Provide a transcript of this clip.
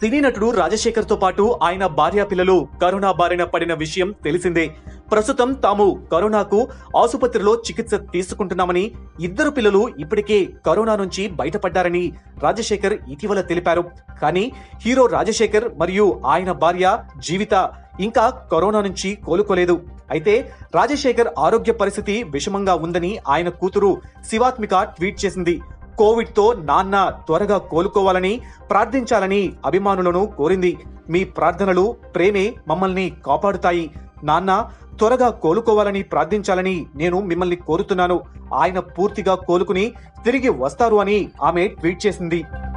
సినీ నటుడు రాజశేఖర్ తో పాటు ఆయన భార్య పిల్లలు కరోనా బారిన పడిన విషయం తెలిసిందే ప్రస్తుతం తాము కరోనాకు ఆసుపత్రిలో చికిత్స తీసుకుంటున్నామని ఇద్దరు పిల్లలు ఇప్పటికే కరోనా నుంచి బయటపడ్డారని రాజశేఖర్ ఇటీవల తెలిపారు కానీ హీరో రాజశేఖర్ మరియు ఆయన భార్య జీవిత ఇంకా కరోనా నుంచి కోలుకోలేదు అయితే రాజశేఖర్ ఆరోగ్య పరిస్థితి విషమంగా ఉందని ఆయన కూతురు శివాత్మిక ట్వీట్ చేసింది కోవిడ్ తో నాన్న త్వరగా కోలుకోవాలని ప్రార్థించాలని అభిమానులను కోరింది మీ ప్రార్థనలు ప్రేమే మమ్మల్ని కాపాడుతాయి నాన్న త్వరగా కోలుకోవాలని ప్రార్థించాలని నేను మిమ్మల్ని కోరుతున్నాను ఆయన పూర్తిగా కోలుకుని తిరిగి వస్తారు అని ఆమె ట్వీట్ చేసింది